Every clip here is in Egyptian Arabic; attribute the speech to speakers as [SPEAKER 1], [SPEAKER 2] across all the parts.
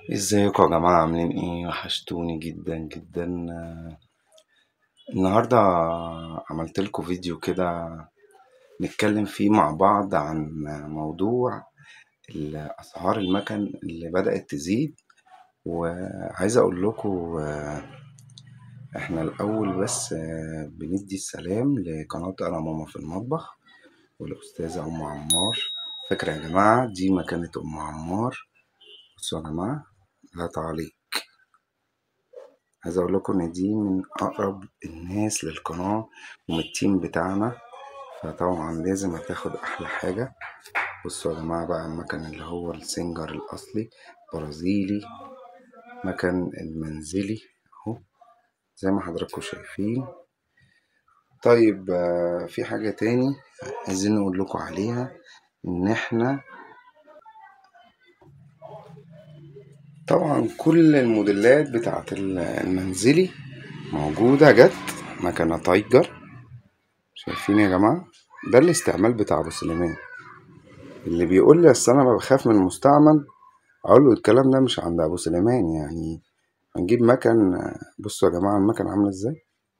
[SPEAKER 1] ازيكم يا جماعة عاملين ايه وحشتوني جدا جدا النهاردة عملت لكم فيديو كده نتكلم فيه مع بعض عن موضوع أسعار المكن اللي بدأت تزيد وعايز أقول لكم احنا الأول بس بندي السلام لقناة أنا ماما في المطبخ والأستاذة أم عمار فكرة يا جماعة دي مكانة أم عمار بصوا يا جماعة لا تعليق عايز اقول لكم ان دي من اقرب الناس للقناة ومن التيم بتاعنا فطبعا لازم هتاخد احلى حاجة بصوا يا جماعة بقى المكن اللي هو السنجر الاصلي برازيلي مكن المنزلي اهو زي ما حضراتكم شايفين طيب في حاجة تاني عايزين نقول لكم عليها ان احنا طبعا كل الموديلات بتاعت المنزلي موجودة جت مكنة تايجر شايفين يا جماعة ده الاستعمال بتاع ابو سليمان اللي بيقول لي اصل انا بخاف من المستعمل اقول له الكلام ده مش عند ابو سليمان يعني هنجيب مكن بصوا يا جماعة المكن عاملة ازاي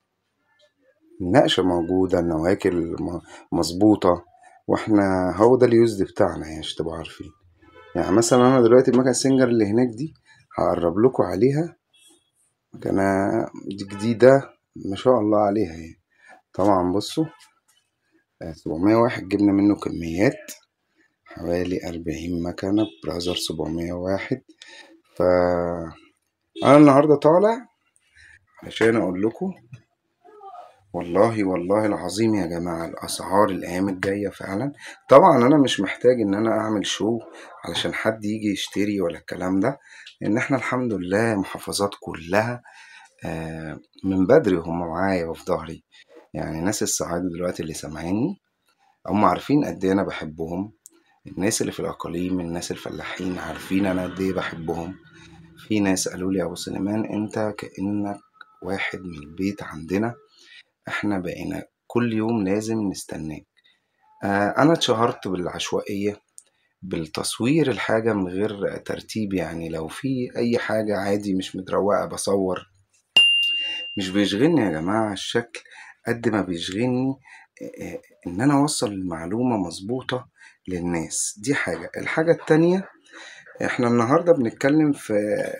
[SPEAKER 1] النقشة موجودة النواكل مظبوطة واحنا هو ده اليوزد بتاعنا يعني عشان تبقوا عارفين يعني مثلا انا دلوقتي المكنة سنجر اللي هناك دي هقرب لكم عليها مكنة دي جديدة ما شاء الله عليها يعني طبعا بصوا سبعمية واحد جبنا منه كميات حوالي أربعين مكنة برازر سبعمية واحد ف أنا النهاردة طالع عشان أقول لكم والله والله العظيم يا جماعة الأسعار الأيام الجاية فعلا طبعا أنا مش محتاج إن أنا أعمل شو علشان حد يجي يشتري ولا الكلام ده لأن إحنا الحمد لله محافظات كلها من بدري هم معايا وفي ظهري يعني ناس الصعايدة دلوقتي اللي سامعيني هم عارفين قد إيه أنا بحبهم الناس اللي في الأقاليم الناس الفلاحين عارفين أنا قد إيه بحبهم في ناس قالوا لي يا أبو سليمان أنت كأنك واحد من البيت عندنا احنا بقينا كل يوم لازم نستناك آه انا اتشهرت بالعشوائية بالتصوير الحاجة من غير ترتيب يعني لو في اي حاجة عادي مش متروقة بصور مش بيشغلني يا جماعة الشكل قد ما بيشغلني آه ان انا اوصل المعلومة مظبوطة للناس دي حاجة الحاجة التانية احنا النهاردة بنتكلم في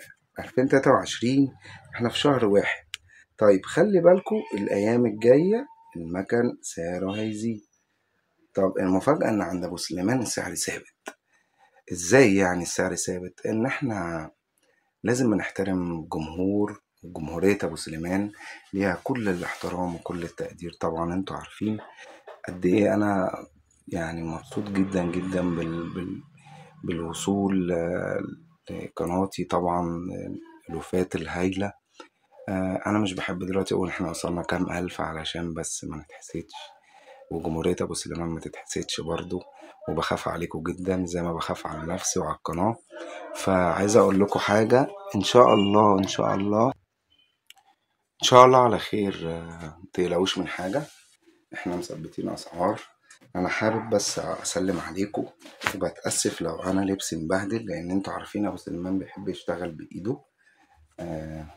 [SPEAKER 1] 2023 احنا في شهر واحد طيب خلي بالكم الأيام الجاية المكن سعره هيزيد طب المفاجأة إن عند أبو سليمان السعر ثابت إزاي يعني السعر ثابت؟ إن إحنا لازم نحترم الجمهور وجمهورية أبو سليمان ليها كل الاحترام وكل التقدير طبعا انتوا عارفين قد إيه أنا يعني مبسوط جدا جدا بال... بال... بالوصول لقناتي طبعا الوفات الهايلة انا مش بحب دلوقتي اقول احنا وصلنا كام الف علشان بس ما نتحسدش وجمهورية ابو سليمان ما تتحسدش برضو وبخاف عليكم جدا زي ما بخاف على نفسي وعلى القناة فعايز اقول لكم حاجة ان شاء الله ان شاء الله ان شاء الله على خير متقلقوش من حاجة احنا مثبتين اسعار انا حابب بس اسلم عليكم وبتأسف لو انا لبسي مبهدل لان انتوا عارفين ابو سليمان بيحب يشتغل بايده آه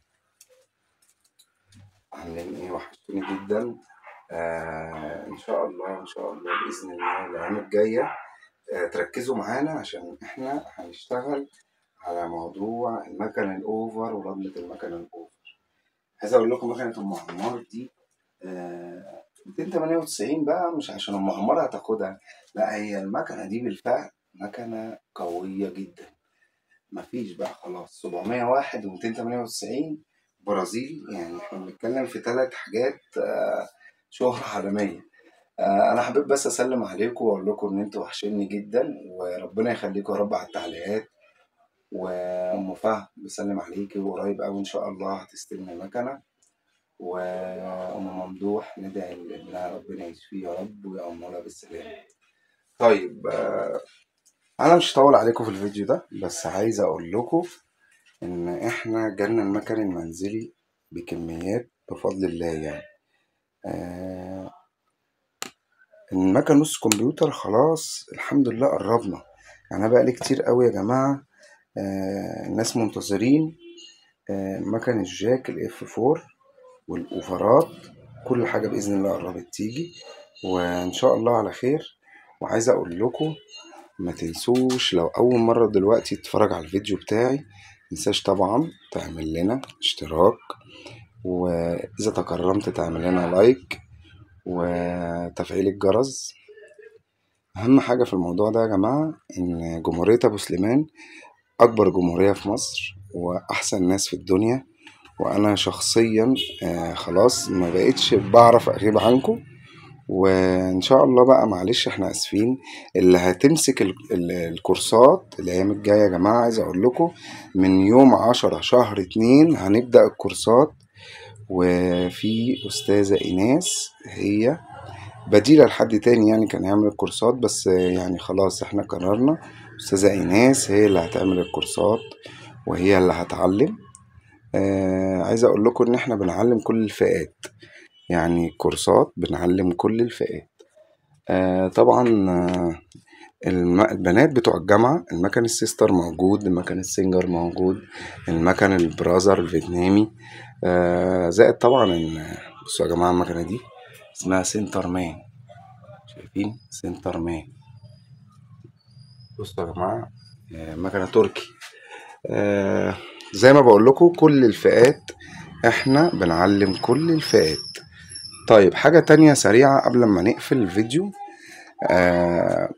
[SPEAKER 1] عاملين ايه وحشتوني جدا آه ان شاء الله ان شاء الله باذن الله الايام الجايه آه تركزوا معانا عشان احنا هنشتغل على موضوع المكن الاوفر ورضمة المكن الاوفر عايز اقول لكم مكنه ام عمار دي آه 298 بقى مش عشان ام عمار هتاخدها لا هي المكنه دي بالفعل مكنه قويه جدا مفيش بقى خلاص 701 و 298 برازيل يعني احنا بنتكلم في ثلاث حاجات شهرة عالمية انا حبيت بس اسلم عليكم واقول لكم ان انتوا وحشيني جدا وربنا يخليكم يا رب على التعليقات وام فهد بسلم عليكي وقريب قوي ان شاء الله هتستلمي مكنه وام ممدوح ندعي لابنها ربنا يشفيه يا رب ويأمرها بالسلامه طيب انا مش هطول عليكم في الفيديو ده بس عايز اقول لكم ان احنا جالنا المكن المنزلي بكميات بفضل الله يعني آه المكن نص كمبيوتر خلاص الحمد لله قربنا يعني انا بقالي كتير قوي يا جماعه آه الناس منتظرين آه مكن الجاك الاف 4 والاوفرات كل حاجة بإذن الله قربت تيجي وإن شاء الله على خير وعايز أقول لكم ما تنسوش لو أول مرة دلوقتي تتفرج على الفيديو بتاعي متنساش طبعا تعمل لنا اشتراك وإذا تكرمت تعمل لنا لايك وتفعيل الجرس أهم حاجة في الموضوع ده يا جماعة إن جمهورية أبو سليمان أكبر جمهورية في مصر وأحسن ناس في الدنيا وأنا شخصيا آه خلاص ما بقتش بعرف أغيب عنكم وإن شاء الله بقى معلش إحنا آسفين اللي هتمسك ال- ال- الكورسات الأيام الجاية يا جماعة عايز أقول لكم من يوم عشرة شهر اتنين هنبدأ الكورسات وفي أستاذة إيناس هي بديلة لحد تاني يعني كان هيعمل الكورسات بس يعني خلاص احنا قررنا أستاذة إيناس هي اللي هتعمل الكورسات وهي اللي هتعلم آه عايز أقول لكم إن احنا بنعلم كل الفئات يعني كورسات بنعلم كل الفئات آه طبعا آه الم- البنات بتوع الجامعة المكن السيستر موجود المكن السنجر موجود المكن البرازر الفيتنامي آه زائد طبعا ال- بصوا يا جماعة المكنة دي اسمها سنتر مان شايفين سنتر مان بصوا يا جماعة آه مكنة تركي آه زي ما بقول لكم كل الفئات احنا بنعلم كل الفئات طيب حاجة تانية سريعة قبل ما نقفل الفيديو آه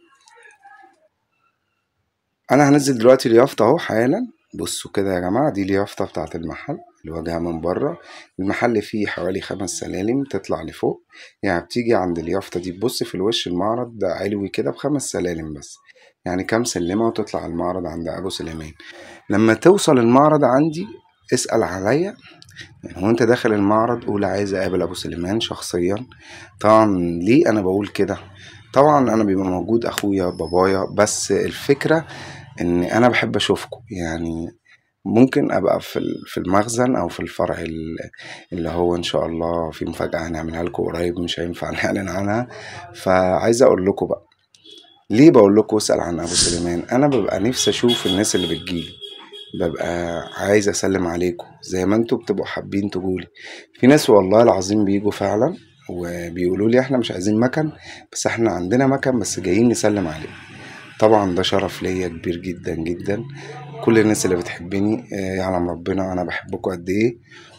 [SPEAKER 1] انا هنزل دلوقتي اليافطة اهو حالا بصوا كده يا جماعة دي اليافطة بتاعت المحل الواجهة من بره المحل فيه حوالي خمس سلالم تطلع لفوق يعني بتيجي عند اليافطة دي تبص في الوش المعرض ده علوي كده بخمس سلالم بس يعني كام سلمة وتطلع المعرض عند أبو سليمان لما توصل المعرض عندي اسأل عليا يعني وانت داخل المعرض قول عايز اقابل ابو سليمان شخصيا طبعا ليه انا بقول كده طبعا انا بيبقى موجود اخويا بابايا بس الفكرة ان انا بحب اشوفكم يعني ممكن ابقى في ال- في المخزن او في الفرع ال- اللي هو ان شاء الله في مفاجأة هنعملها لكم قريب مش هينفع نعلن عنها فعايز اقول لكم بقى ليه بقول لكم اسأل عن ابو سليمان انا ببقى نفسي اشوف الناس اللي بتجيلي ببقى عايز اسلم عليكم زي ما انتوا بتبقوا حابين تقولي في ناس والله العظيم بيجوا فعلا وبيقولوا لي احنا مش عايزين مكن بس احنا عندنا مكن بس جايين نسلم عليه طبعا ده شرف ليا كبير جدا جدا كل الناس اللي بتحبني آه، يعلم ربنا انا بحبكم قد ايه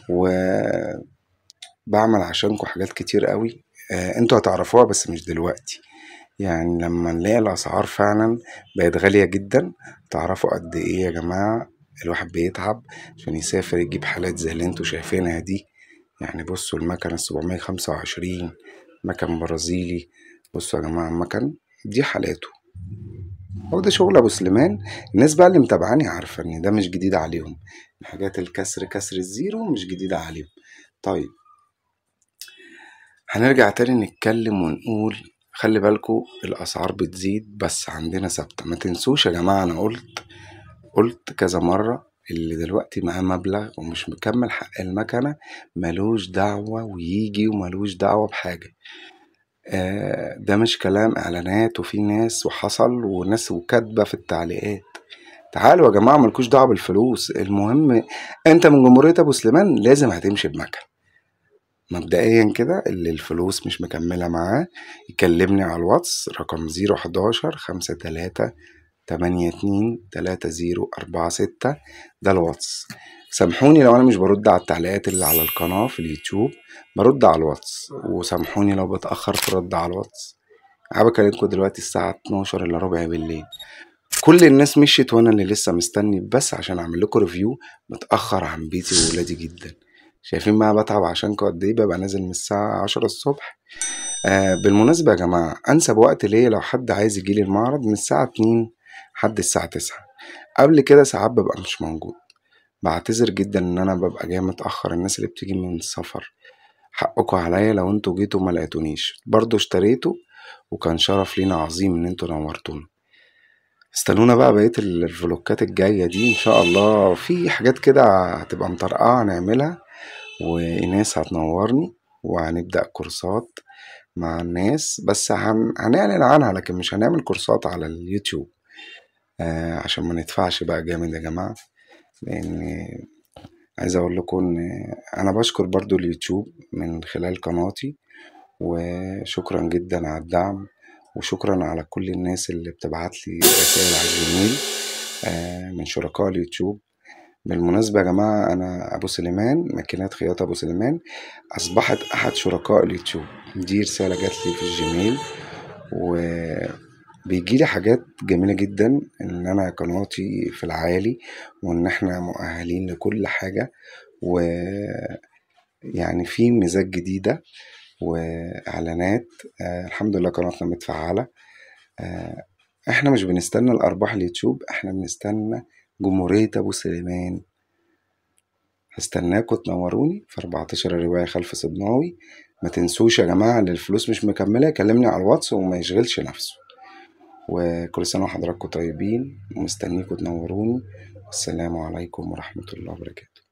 [SPEAKER 1] وبعمل عشانكم حاجات كتير قوي آه، انتوا هتعرفوها بس مش دلوقتي يعني لما نلاقي الاسعار فعلا بقت غالية جدا تعرفوا قد ايه يا جماعة الواحد بيتعب عشان يسافر يجيب حالات زي اللي انتوا شايفينها دي يعني بصوا المكنة السبعمية خمسة وعشرين مكن برازيلي بصوا يا جماعة المكن دي حالاته هو ده شغل ابو سليمان الناس بقى اللي متابعاني عارفة ان ده مش جديد عليهم حاجات الكسر كسر الزيرو مش جديدة عليهم طيب هنرجع تاني نتكلم ونقول خلي بالكو الأسعار بتزيد بس عندنا ثابتة ما تنسوش يا جماعة أنا قلت قلت كذا مرة اللي دلوقتي معاه مبلغ ومش مكمل حق المكنة ملوش دعوة ويجي وملوش دعوة بحاجة آه ده مش كلام إعلانات وفي ناس وحصل وناس وكاتبة في التعليقات تعالوا يا جماعة ملكوش دعوة بالفلوس المهم انت من جمهورية ابو سليمان لازم هتمشي بمكن مبدئيا كده اللي الفلوس مش مكملة معاه يكلمني على الواتس رقم زيرو حداشر خمسة تلاتة تمانية اتنين تلاتة زيرو أربعة ستة ده الواتس سامحوني لو أنا مش برد على التعليقات اللي على القناة في اليوتيوب برد على الواتس وسامحوني لو بتأخر في الرد على الواتس أنا بكلمكوا دلوقتي الساعة 12 إلا ربع بالليل كل الناس مشيت وانا اللي لسه مستني بس عشان اعمل لكم ريفيو متاخر عن بيتي وولادي جدا شايفين بقى بتعب عشانكم قد ايه ببقى نازل من الساعه 10 الصبح آه بالمناسبه يا جماعه انسب وقت ليا لو حد عايز يجيلي المعرض من الساعه 2 لحد الساعه 9 قبل كده ساعات ببقى مش موجود بعتذر جدا ان انا ببقى جاي متاخر الناس اللي بتيجي من السفر حقكم عليا لو انتوا جيتوا ما لقيتونيش برضو اشتريته وكان شرف لينا عظيم ان انتوا نورتونا استنونا بقى بقية الفلوكات الجاية دي إن شاء الله في حاجات كده هتبقى مطرقعة هنعملها وإيناس هتنورني وهنبدأ كورسات مع الناس بس هن... هنعلن عنها لكن مش هنعمل كورسات على اليوتيوب آه عشان ما ندفعش بقى جامد يا جماعة لأن عايز أقول لكم إن أنا بشكر برضو اليوتيوب من خلال قناتي وشكرا جدا على الدعم وشكرا على كل الناس اللي بتبعت لي رسائل على الجميل آه من شركاء اليوتيوب بالمناسبة يا جماعة أنا أبو سليمان ماكينات خياطة أبو سليمان أصبحت أحد شركاء اليوتيوب دي رسالة جات لي في الجيميل وبيجيلي حاجات جميلة جدا إن أنا قناتي في العالي وإن إحنا مؤهلين لكل حاجة و يعني في ميزات جديدة وإعلانات آه الحمد لله قناتنا متفعلة آه إحنا مش بنستنى الأرباح اليوتيوب إحنا بنستنى جمهورية أبو سليمان هستناكوا تنوروني في 14 رواية خلف صدناوي ما تنسوش يا جماعة اللي الفلوس مش مكملة يكلمني على الواتس وما يشغلش نفسه وكل سنة وحضراتكم طيبين ومستنيكوا تنوروني والسلام عليكم ورحمة الله وبركاته